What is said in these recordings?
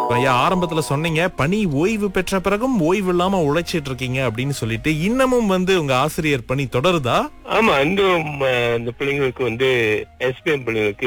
இப்ப ஐயா ஆரம்பத்துல சொன்னீங்க பணி ஓய்வு பெற்ற பிறகும் ஓய்வு இல்லாம உழைச்சிட்டு இருக்கீங்க அப்படின்னு சொல்லிட்டு இன்னமும் வந்து உங்க ஆசிரியர் பணி தொடருதா ஆமா இன்னும் அஹ், இந்த பிள்ளைங்களுக்கு வந்து எஸ்பிஎம் பிள்ளைங்களுக்கு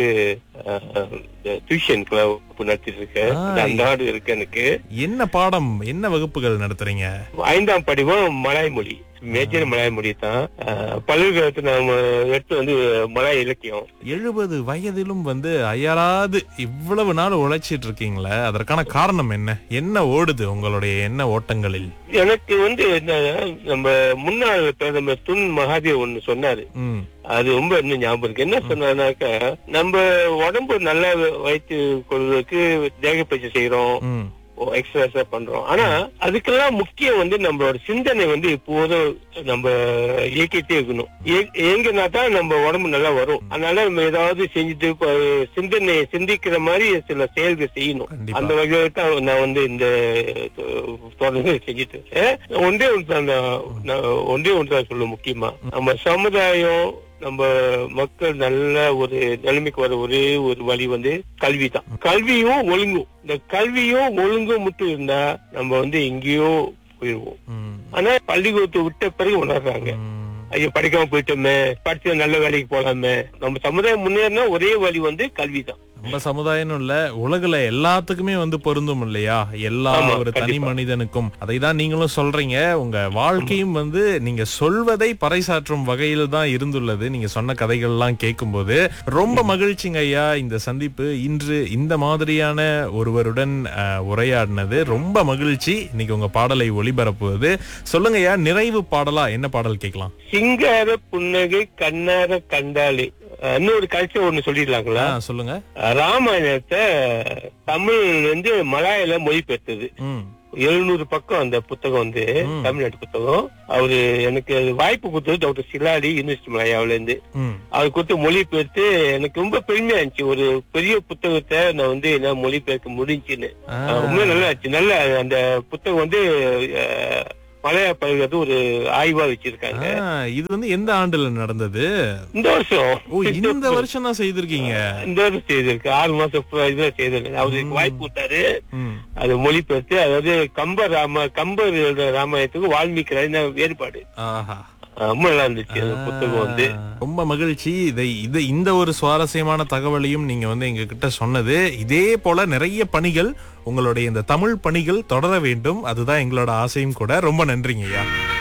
டியூஷன் நடத்திட்டு இருக்கேன் ஆ. அது அன்றாடு இருக்கு எனக்கு என்ன பாடம் என்ன வகுப்புகள் நடத்துறீங்க ஐந்தாம் படிவம் மலாய் மொழி மேஜர் மலாய் மொழி தான் அஹ், பல்கலைக்கழகத்துல நாம எடுத்து வந்து மலாய் இலக்கியம் எழுபது வயதிலும் வந்து அயராது இவ்வளவு நாள் உழைச்சிட்டு இருக்கீங்களே அதற்கான காரணம் என்ன என்ன ஓடுது உங்களுடைய என்ன ஓட்டங்களில் எனக்கு வந்து என்னன்னா, நம்ம முன்னாள் பிரதமர் துன் மகாதேவ் ஒண்ணு சொன்னாரு ம் அது ரொம்ப இன்னும் ஞாபகம் இருக்கு என்ன சொன்னாருனாக்கா நம்ம உடம்பு நல்லா வைத்து கொள்வதற்கு தேக பயிற்சி செய்யறோம் ம் எக்ஸசைஸ் பண்றோம் ஆனா அதுக்கெல்லாம் முக்கியம் வந்து நம்மளோட சிந்தனை வந்து எப்போதும் நம்ம இயக்கிட்டே இருக்கணும் இய- இயங்கினா தான் நம்ம உடம்பு நல்லா வரும் அதனால நம்ம ஏதாவது செஞ்சுட்டு இப்ப சிந்தனை சிந்திக்கிற மாதிரி சில செயல்கள் செய்யணும் கண்டிப்பா. அந்த வகையில தான் நான் வந்து இந்த அஹ், தொடர்ந்து செஞ்சுட்டு இருக்கேன். ஒன்றே ஒன்று தான் நான் நான் ஒன்றே ஒன்று தான் சொல்ல முக்கியமா நம்ம சமுதாயம் நம்ம மக்கள் நல்ல ஒரு நிலைமைக்கு வர ஒரே ஒரு வழி வந்து கல்வி தான் கல்வியும் ஒழுங்கும் இந்த கல்வியும் ஒழுங்கும் மட்டும் இருந்தா நம்ம வந்து எங்கேயோ போயிடுவோம் ம் ஆனா பள்ளிக்கூடத்தை விட்ட பிறகு உணர்றாங்க ம். ஐயோ படிக்காம போயிட்டோமே படிச்சு நல்ல வேலைக்கு போலாமே நம்ம சமுதாயம் முன்னேறினா ஒரே வழி வந்து கல்வி தான் நம்ம சமுதாயம் இல்ல உலகுல எல்லாத்துக்குமே வந்து பொருந்தும் இல்லையா எல்லா ஆமா, ஒரு தனி கண்டிப்பா. மனிதனுக்கும் அதை தான் நீங்களும் சொல்றீங்க உங்க வாழ்க்கையும் வந்து நீங்க சொல்வதை பறைசாற்றும் வகையில் தான் இருந்துள்ளது நீங்க சொன்ன கதைகள் எல்லாம் கேட்கும்போது ரொம்ப மகிழ்ச்சிங்க ஐயா இந்த சந்திப்பு இன்று இந்த மாதிரியான ஒருவருடன் அஹ், உரையாடினது ரொம்ப மகிழ்ச்சி இன்னைக்கு உங்க பாடலை ஒளிபரப்புவது சொல்லுங்க ஐயா நிறைவு பாடலா என்ன பாடல் கேட்கலாம் சிங்கார புன்னகை கண்ணார கண்டாலே அஹ், இன்னொரு கல்ச்சர் ஒண்ணு சொல்லிடலாங்களா ஆ, சொல்லுங்க ராமாயணத்தை தமிழ் வந்து மலாயில மொழிபெயர்த்தது ம் எழுநூறு பக்கம் அந்த புத்தகம் வந்து ம். தமிழ்நாட்டு புத்தகம் அவரு எனக்கு அது வாய்ப்பு கொடுத்தது டாக்டர் சிலாடி யூனிவர்சிட்டி மலையாவில இருந்து ம் அவர் கொடுத்த மொழிபெயர்த்து எனக்கு ரொம்ப பெருமையா இருந்துச்சு ஒரு பெரிய புத்தகத்தை நான் வந்து என்ன மொழிபெயர்க்க முடிஞ்சுன்னு ஆ. அஹ் ரொம்ப நல்லா இருந்துச்சு நல்ல அந்த புத்தகம் வந்து அஹ், மலையாள பகுதி ஒரு ஆய்வா வச்சிருக்காங்க ஆ, இது வந்து எந்த ஆண்டுல நடந்தது இந்த வருஷம் ஓ இந்த வருஷம் தான் செய்திருக்கீங்க இந்த வருஷம் செய்திருக்கு ஆறு மாசம் full இதுல செய்திருக்கு அவருக்கு வாய்ப்பு கொடுத்தாரு ம். அது மொழிபெயர்த்து அதாவது கம்பர் ராம கம்பர் எழுதுற ராமாயணத்துக்கு வால்மீகி என்ன வேறுபாடு ஆஹா அஹ் ரொம்ப நல்லா இருந்துச்சு அந்த புத்தகம் வந்து ரொம்ப மகிழ்ச்சி இதை இது இந்த ஒரு சுவாரஸ்யமான தகவலையும் நீங்க வந்து எங்க கிட்ட சொன்னது இதே போல நிறைய பணிகள் உங்களுடைய இந்த தமிழ் பணிகள் தொடர வேண்டும் அதுதான் எங்களோட ஆசையும் கூட ரொம்ப நன்றிங்க ஐயா